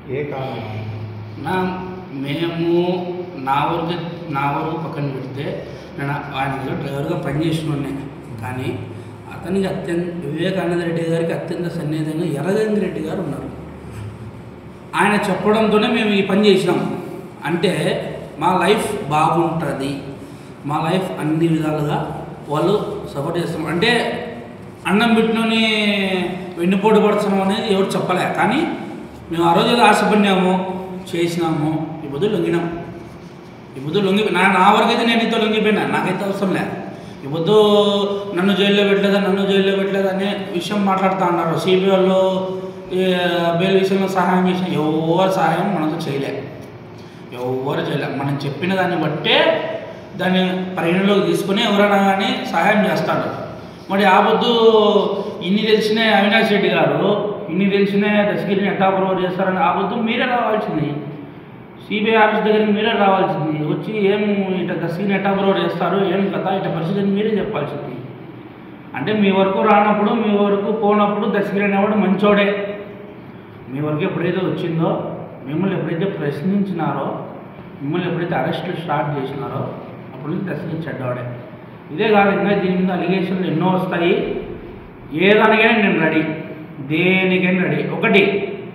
ఏ కారణం నా మేము నా ఊరికి నా ఊరు పక్కన పెడితే నేను ఆయన దగ్గర డ్రైవర్గా పనిచేసిన కానీ అతనికి అత్యంత వివేకానంద రెడ్డి గారికి అత్యంత సన్నిహితంగా ఎర్రగంగి రెడ్డి గారు ఉన్నారు ఆయన చెప్పడంతోనే మేము ఈ పని చేసినాం అంటే మా లైఫ్ బాగుంటుంది మా లైఫ్ అన్ని విధాలుగా వాళ్ళు సపోర్ట్ చేస్తాం అంటే అన్నం పెట్టినని వెన్నుపోటు పడుతున్నాం అనేది ఎవరు చెప్పలే కానీ మేము ఆ రోజు ఏదో ఆశపడినాము చేసినాము ఈ పొద్దు లొంగినాం ఈ పొద్దు లొంగి నా నా వరకైతే నేను ఇంత లొంగిపోయినా నాకైతే అవసరం లే ఈ పొద్దు నన్ను జైల్లో పెట్టలేదా నన్ను జైల్లో పెట్టలేదా అనే విషయం మాట్లాడుతూ ఉన్నారు సిబిఐ వాళ్ళు ఈ బెయిల్ విషయంలో సహాయం చేసిన ఎవరు సహాయం మనకు చేయలే ఎవరు చేయలే మనం చెప్పిన దాన్ని బట్టే దాన్ని పరిగణలోకి తీసుకుని ఎవరైనా కానీ సహాయం చేస్తాడు మరి ఆ పొద్దు ఇన్ని తెలిసిన అవినాష్ రెడ్డి గారు ఇన్ని తెలిసిన దశగిరిని ఎట్టా ప్రొవర్ చేస్తారని ఆ పొద్దు మీరే రావాల్సింది సిబిఐ ఆఫీస్ దగ్గరికి మీరే రావాల్సింది వచ్చి ఏం ఇట దశగిరిని ఎట్టా ప్రొవర్ చేస్తారు ఏం కథ ఇట పరిస్థితిని మీరే చెప్పాల్సింది అంటే మీ వరకు రానప్పుడు మీ వరకు పోనప్పుడు దశగిరి అనేవాడు మంచోడే మీ వరకు ఎప్పుడైతే వచ్చిందో మిమ్మల్ని ఎప్పుడైతే ప్రశ్నించినారో మిమ్మల్ని ఎప్పుడైతే అరెస్టులు స్టార్ట్ చేసినారో అప్పుడు నుంచి దశగిరి చెడ్డవాడే ఇదే కాదు ఇంకా దీని మీద అలిగేషన్లు ఎన్నో వస్తాయి ఏ దానికైనా నేను రెడీ దేనికైనా రెడీ ఒకటి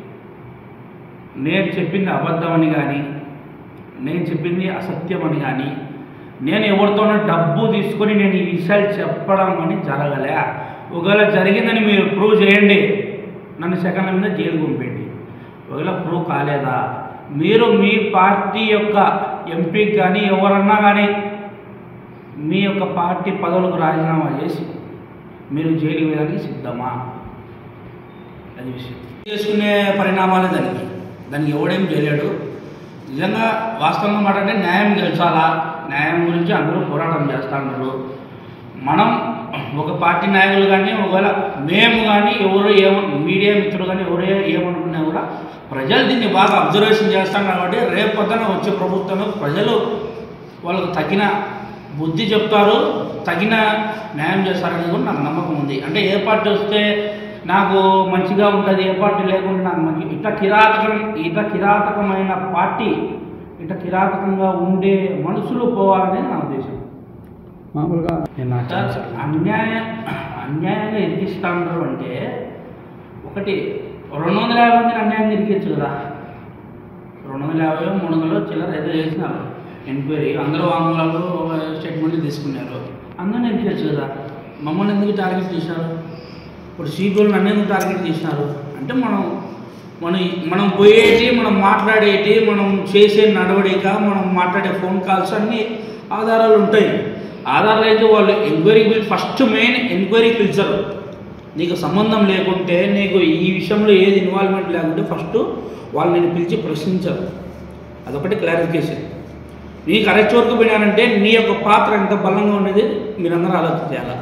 నేను చెప్పింది అబద్ధమని కానీ నేను చెప్పింది అసత్యం అని కానీ నేను ఎవరితోనో డబ్బు తీసుకొని నేను ఈ విషయాలు చెప్పడం అని జరగలే ఒకవేళ జరిగిందని మీరు ప్రూవ్ చేయండి నన్ను సెకండ్ల మీద జైలు పంపేయండి ఒకవేళ ప్రూవ్ కాలేదా మీరు మీ పార్టీ యొక్క ఎంపీకి కానీ ఎవరన్నా కానీ మీ యొక్క పార్టీ పదవులకు రాజీనామా చేసి మీరు జైలు వేయడానికి సిద్ధమా అది విషయం చేసుకునే పరిణామాలే దానికి దానికి ఎవడేం చేయలేడు నిజంగా వాస్తవంగా మాట అంటే న్యాయం గెలిచాలా న్యాయం గురించి అందరూ పోరాటం చేస్తూ ఉన్నారు మనం ఒక పార్టీ నాయకులు కానీ ఒకవేళ మేము కానీ ఎవరు ఏమ మీడియా మిత్రులు కానీ ఎవరు ఏమనుకున్నా కూడా ప్రజలు దీన్ని బాగా అబ్జర్వేషన్ చేస్తాం కాబట్టి రేపు పొద్దున వచ్చే ప్రభుత్వంలో ప్రజలు వాళ్ళకు తగిన బుద్ధి చెప్తారు తగిన న్యాయం చేస్తారనేది కూడా నాకు నమ్మకం ఉంది అంటే ఏ పార్టీ వస్తే నాకు మంచిగా ఉంటుంది ఏ పార్టీ లేకుండా నాకు మంచి ఇట్లా కిరాతకం ఇట్లా కిరాతకమైన పార్టీ ఇట్లా కిరాతకంగా ఉండే మనుషులు పోవాలనేది నా ఉద్దేశం మామూలుగా నేను సార్, అన్యాయం అన్యాయంగా ఇరికిస్తా ఉన్నారు అంటే ఒకటి రెండు వందల యాభై మందిని అన్యాయం ఇరికించు కదా రెండు వందల యాభై మూడు వందలు చిల్లర ఏదో చేసినారు ఎంక్వైరీ అందరూ వాంగ్మూలాలు స్టేట్మెంట్లు తీసుకున్నారు అందరిని ఇరికించు కదా మమ్మల్ని ఎందుకు టార్గెట్ చేశారు ఇప్పుడు సీపీఎల్ నన్ను ఎందుకు టార్గెట్ చేసినారు అంటే మనం మనం మనం పోయేటి మనం మాట్లాడేటి మనం చేసే నడవడిక మనం మాట్లాడే ఫోన్ కాల్స్ అన్ని ఆధారాలు ఉంటాయి ఆధారాలు అయితే వాళ్ళు ఎంక్వైరీ పిల్ ఫస్ట్ మెయిన్ ఎంక్వైరీ పిలిచారు నీకు సంబంధం లేకుంటే నీకు ఈ విషయంలో ఏది ఇన్వాల్వ్మెంట్ లేకుంటే ఫస్ట్ వాళ్ళు నేను పిలిచి ప్రశ్నించరు అదొకటి క్లారిఫికేషన్ నీకు అరెస్ట్ వరకు పోయినానంటే నీ యొక్క పాత్ర ఎంత బలంగా ఉండేది మీరందరూ ఆలోచించాలి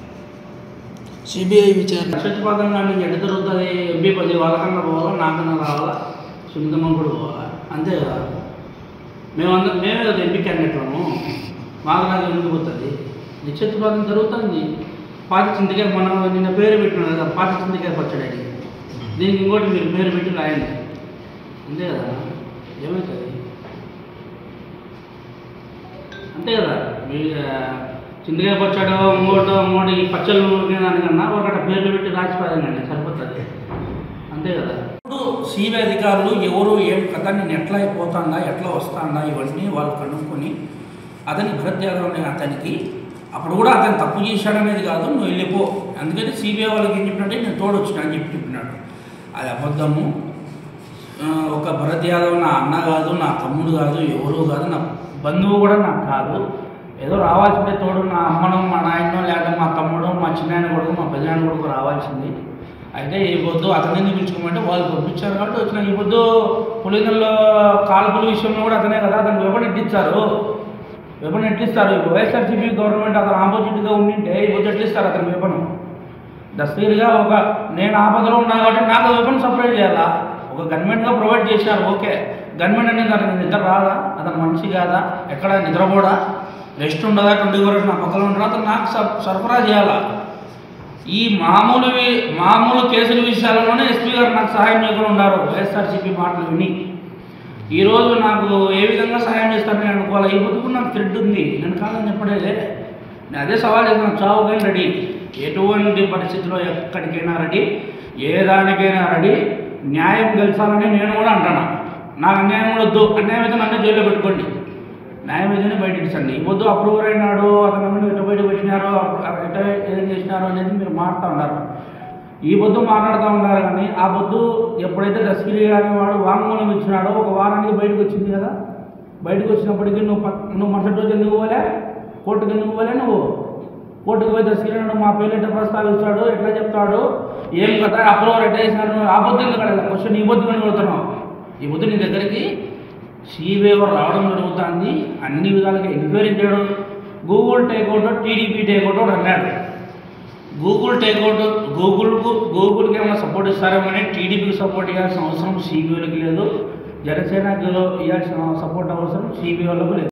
సిబిఐ విచారణ ప్రతిపాదంగా నుంచి ఎడ దొరుకుతుంది ఎంపీ పది వాళ్ళకన్నా పోవాలా నాకన్నా రావాలా సునీతమ్మ కూడా పోవాలా అంతే కదా మేమందరం మేమే కదా ఎంపీ క్యాండిడేట్లను మాకు నాకు ఎందుకు పోతుంది నిశ్చితపాదం జరుగుతుంది పాతి చింతకాయ మనం నిన్న పేరు పెట్టినాం కదా పాతి చింతకాయ పచ్చడి దీనికి ఇంకోటి మీరు పేరు పెట్టి రాయండి అంతే కదా ఏమవుతుంది అంతే కదా మీ ఆ, చింతకాయ పచ్చడి ఇంకోటో ఇంకోటి ఈ పచ్చళ్ళు దానికన్నా ఒకటి పేర్లు పెట్టి రాసిపోదండి సరిపోతుంది అంతే కదా ఇప్పుడు సిబిఐ అధికారులు ఎవరు ఏం కథ నేను ఎట్లా అయిపోతాడా ఎట్లా వస్తాడా ఇవన్నీ వాళ్ళు కనుక్కొని అతని భరత్ యాదవ్ అనే అతనికి అప్పుడు కూడా అతను తప్పు చేశాడనేది కాదు నువ్వు వెళ్ళిపో అందుకని సిబిఐ వాళ్ళకి ఏం చెప్పినట్టే నేను తోడొచ్చిన అని చెప్పి చెప్పినాడు అది అబద్ధము ఆ, ఒక భరత్ యాదవ్ నా అన్న కాదు నా తమ్ముడు కాదు ఎవరు కాదు నా బంధువు కూడా నాకు కాదు ఏదో రావాల్సిందే తోడు నా అమ్మను మా నాయనో లేకపోతే మా తమ్ముడు మా చిన్నాయన కొడుకు మా పెద్దనాయన కొడుకు రావాల్సింది అయితే ఈ పొద్దు అతనిని పిలుచుకోమంటే వాళ్ళు పంపించారు కాబట్టి వచ్చిన ఈ పొద్దు పులిందల్లో కాల్పుల విషయంలో కూడా అతనే కదా అతను వెపన్ ఎట్టించారు వెపన్ ఎట్లిస్తారు ఇప్పుడు వైఎస్ఆర్సీపీ గవర్నమెంట్ అతను ఆపోజిట్గా ఉండింటే ఈ పొద్దు ఎట్లిస్తారు అతని వెపన్ దస్తీర్గా ఒక నేను ఆపదలో ఉన్నా కాబట్టి నాకు వెపన్ సప్లై చేయాలా ఒక గవర్నమెంట్గా ప్రొవైడ్ చేశారు ఓకే గవర్నమెంట్ అనేది అతనికి నిద్ర రాదా అతను మనిషి కాదా ఎక్కడ నిద్రపోడా రెస్ట్ ఉండదా ట్వంటీ ఫోర్ అవర్స్ నా పక్కన ఉండదా అతను నాకు సర్- సరఫరా చేయాలా ఈ మామూలు వి- మామూలు కేసుల విషయాలలోనే ఎస్పీ గారు నాకు సహాయం చేయకుండా ఉన్నారు వైఎస్ఆర్సీపీ మాటలు విని ఈరోజు నాకు ఏ విధంగా సహాయం చేస్తారని నేను అనుకోవాలి ఈ బతుకు నాకు థ్రెడ్ ఉంది నేను కాదని చెప్పడేదే నేను అదే సవాల్ చేసిన చావుకైనా రెడీ ఎటువంటి పరిస్థితిలో ఎక్కడికైనా రెడీ ఏ దానికైనా రెడీ న్యాయం గెలిచాలని నేను కూడా అంటాను నాకు అన్యాయం కూడా వద్దు అన్యాయం అయితే నన్ను జైల్లో పెట్టుకోండి న్యాయం అయితేనే బయట ఇచ్చండి ఈ పొద్దు అప్రూవర్ అయినాడు అతను ఎవరిని ఎట్ట బయట పెట్టినారో అప్రూ- ఎట్ట ఏం చేసినారో అనేది మీరు మాట్లాడుతూ ఉన్నారు ఈ పొద్దు మాట్లాడుతూ ఉన్నారు కానీ ఆ పొద్దు ఎప్పుడైతే దశగిరి అనే వాడు వాంగ్మూలం ఇచ్చినాడో ఒక వారానికి బయటకు వచ్చింది కదా బయటకు వచ్చినప్పటికీ నువ్వు పక్- నువ్వు మరుసటి రోజు ఎందుకు పోలే కోర్టుకు ఎందుకు పోలే నువ్వు కోర్టుకు పోయి దశగిరి అన్నాడు మా పేరు ఎట్లా ప్రస్తావిస్తాడు ఎట్లా చెప్తాడు ఏం కదా అప్రూవర్ ఎట్లా చేసినాడు నువ్వు ఆ పొద్దు ఎందుకు అడగలేదు క్వశ్చన్ ఈ పొద్దు కానీ కొడుతున్నావు ఈ పొద్దు నీ దగ్గరికి సీవేవర్ రావడం జరుగుతుంది అన్ని విధాలుగా ఎంక్వైరీ చేయడం గూగుల్ టేక్అవుట్ టీడీపీ టేక్అవుట్ అన్నాడు గూగుల్ టేక్అవుట్ గూగుల్కు గూగుల్కి ఏమైనా సపోర్ట్ ఇస్తారేమో కానీ టీడీపీకి సపోర్ట్ ఇవ్వాల్సిన అవసరం సిబిఐకి లేదు జనసేనకు ఇవ్వాల్సిన సపోర్ట్ అవసరం సిబిఐలకు లేదు